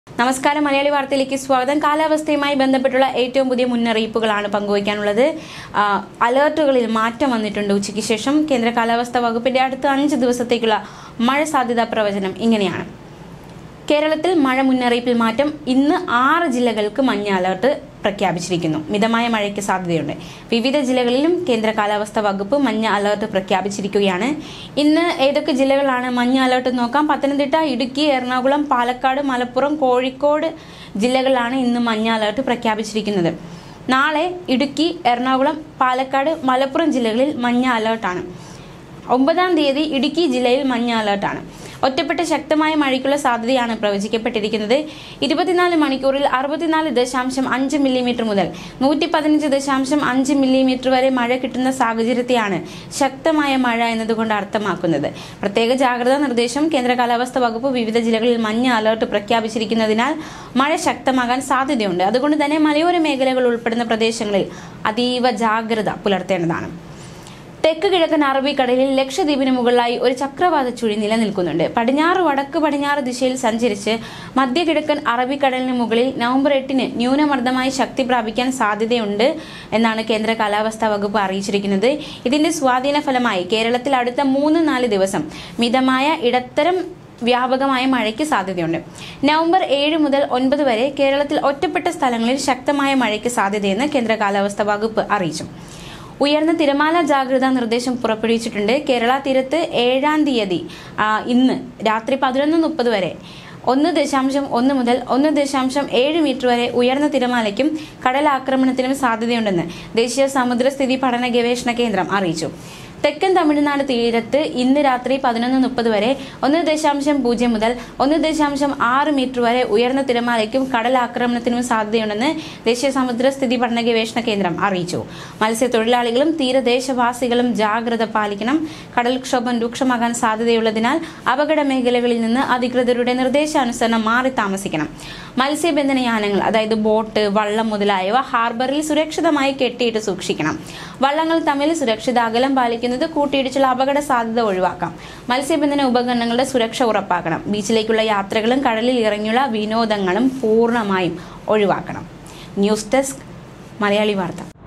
നമസ്കാരം മലയാളി വാർത്തയിലേക്ക് സ്വാഗതം കാലാവസ്ഥയുമായി ബന്ധപ്പെട്ടുള്ള ഏറ്റവും പുതിയ മുന്നറിയിപ്പുകളാണ് പങ്കുവയ്ക്കാനുള്ളത് ആ, അലേർട്ടുകളിൽ മാറ്റം വന്നിട്ടുണ്ട് ഉച്ചയ്ക്ക് ശേഷം കേന്ദ്ര കാലാവസ്ഥാ വകുപ്പിന്റെ അടുത്ത അഞ്ച് ദിവസത്തേക്കുള്ള മഴ സാധ്യതാ പ്രവചനം ഇങ്ങനെയാണ് കേരളത്തിൽ മഴ മുന്നറിയിപ്പിൽ മാറ്റം ഇന്ന് ആറ് ജില്ലകൾക്ക് മഞ്ഞ അലർട്ട് പ്രഖ്യാപിച്ചിരിക്കുന്നു മിതമായ മഴയ്ക്ക് സാധ്യതയുണ്ട് വിവിധ ജില്ലകളിലും കേന്ദ്ര കാലാവസ്ഥാ വകുപ്പ് മഞ്ഞ അലർട്ട് പ്രഖ്യാപിച്ചിരിക്കുകയാണ് ഇന്ന് ഏതൊക്കെ ജില്ലകളാണ് മഞ്ഞ അലർട്ട് നോക്കാം പത്തനംതിട്ട ഇടുക്കി എറണാകുളം പാലക്കാട് മലപ്പുറം കോഴിക്കോട് ജില്ലകളിലാണ് ഇന്ന് മഞ്ഞ അലർട്ട് പ്രഖ്യാപിച്ചിരിക്കുന്നത് നാളെ ഇടുക്കി എറണാകുളം പാലക്കാട് മലപ്പുറം ജില്ലകളിൽ മഞ്ഞ അലർട്ടാണ് ഒമ്പതാം തീയതി ഇടുക്കി ജില്ലയിൽ മഞ്ഞ അലർട്ടാണ് ഒറ്റപ്പെട്ട ശക്തമായ മഴയ്ക്കുള്ള സാധ്യതയാണ് പ്രവചിക്കപ്പെട്ടിരിക്കുന്നത് ഇരുപത്തിനാല് മണിക്കൂറിൽ അറുപത്തിനാല് ദശാംശം അഞ്ച് മില്ലിമീറ്റർ മുതൽ നൂറ്റി പതിനഞ്ച് ദശാംശം അഞ്ച് മില്ലിമീറ്റർ വരെ മഴ കിട്ടുന്ന സാഹചര്യത്തെയാണ് ശക്തമായ മഴ എന്നതുകൊണ്ട് അർത്ഥമാക്കുന്നത് പ്രത്യേക ജാഗ്രതാ നിർദ്ദേശം കേന്ദ്ര കാലാവസ്ഥാ വകുപ്പ് വിവിധ ജില്ലകളിൽ മഞ്ഞ അലർട്ട് പ്രഖ്യാപിച്ചിരിക്കുന്നതിനാൽ മഴ ശക്തമാകാൻ സാധ്യതയുണ്ട് അതുകൊണ്ട് തന്നെ മലയോര മേഖലകൾ ഉൾപ്പെടുന്ന പ്രദേശങ്ങളിൽ അതീവ ജാഗ്രത പുലർത്തേണ്ടതാണ് തെക്ക് കിഴക്കൻ അറബിക്കടലിൽ ലക്ഷദ്വീപിന് മുകളിലായി ഒരു ചക്രവാത ചുഴി നിലനിൽക്കുന്നുണ്ട് പടിഞ്ഞാറ് വടക്ക് പടിഞ്ഞാറ് ദിശയിൽ സഞ്ചരിച്ച് മധ്യ കിഴക്കൻ അറബിക്കടലിന് മുകളിൽ നവംബർ എട്ടിന് ന്യൂനമർദ്ദമായി ശക്തി പ്രാപിക്കാൻ സാധ്യതയുണ്ട് എന്നാണ് കേന്ദ്ര കാലാവസ്ഥാ വകുപ്പ് അറിയിച്ചിരിക്കുന്നത് ഇതിന്റെ സ്വാധീന ഫലമായി കേരളത്തിൽ അടുത്ത മൂന്ന് നാല് ദിവസം മിതമായ ഇടത്തരം വ്യാപകമായ മഴയ്ക്ക് സാധ്യതയുണ്ട് നവംബർ ഏഴ് മുതൽ ഒൻപത് വരെ കേരളത്തിൽ ഒറ്റപ്പെട്ട സ്ഥലങ്ങളിൽ ശക്തമായ മഴയ്ക്ക് സാധ്യതയെന്ന് കേന്ദ്ര കാലാവസ്ഥാ വകുപ്പ് അറിയിച്ചു ഉയർന്ന തിരമാല ജാഗ്രതാ നിർദ്ദേശം പുറപ്പെടുവിച്ചിട്ടുണ്ട് കേരള തീരത്ത് ഏഴാം തീയതി ആ, ഇന്ന് രാത്രി പതിനൊന്ന് മുപ്പത് വരെ ഒന്ന് ദശാംശം ഒന്ന് മുതൽ ഒന്ന് ദശാംശം ഏഴ് മീറ്റർ വരെ ഉയർന്ന തിരമാലയ്ക്കും കടലാക്രമണത്തിനും സാധ്യതയുണ്ടെന്ന് ദേശീയ സമുദ്രസ്ഥിതി പഠന ഗവേഷണ കേന്ദ്രം അറിയിച്ചു തെക്കൻ തമിഴ്നാട് തീരത്ത് ഇന്ന് രാത്രി പതിനൊന്ന് മുപ്പത് വരെ ഒന്ന് ദശാംശം പൂജ്യം മുതൽ ഒന്ന് ദശാംശം ആറ് മീറ്റർ വരെ ഉയർന്ന തിരമാലയ്ക്കും കടലാക്രമണത്തിനും സാധ്യതയുണ്ടെന്ന് ദേശീയ സമുദ്ര സ്ഥിതി പഠന ഗവേഷണ കേന്ദ്രം അറിയിച്ചു മത്സ്യത്തൊഴിലാളികളും തീരദേശവാസികളും ജാഗ്രത പാലിക്കണം കടൽക്ഷോഭം രൂക്ഷമാകാൻ സാധ്യതയുള്ളതിനാൽ അപകട മേഖലകളിൽ നിന്ന് അധികൃതരുടെ നിർദ്ദേശാനുസരണം മാറി താമസിക്കണം മത്സ്യബന്ധന യാനങ്ങൾ അതായത് ബോട്ട് വള്ളം മുതലായവ ഹാർബറിൽ സുരക്ഷിതമായി കെട്ടിയിട്ട് സൂക്ഷിക്കണം വള്ളങ്ങൾ തമ്മിൽ സുരക്ഷിത അകലം പാലിക്കുന്നത് കൂട്ടിയിടിച്ചുള്ള അപകട സാധ്യത ഒഴിവാക്കാം മത്സ്യബന്ധന ഉപകരണങ്ങളുടെ സുരക്ഷ ഉറപ്പാക്കണം ബീച്ചിലേക്കുള്ള യാത്രകളും കടലിൽ ഇറങ്ങിയുള്ള വിനോദങ്ങളും പൂർണ്ണമായും ഒഴിവാക്കണം ന്യൂസ് ഡെസ്ക് മലയാളി വാർത്ത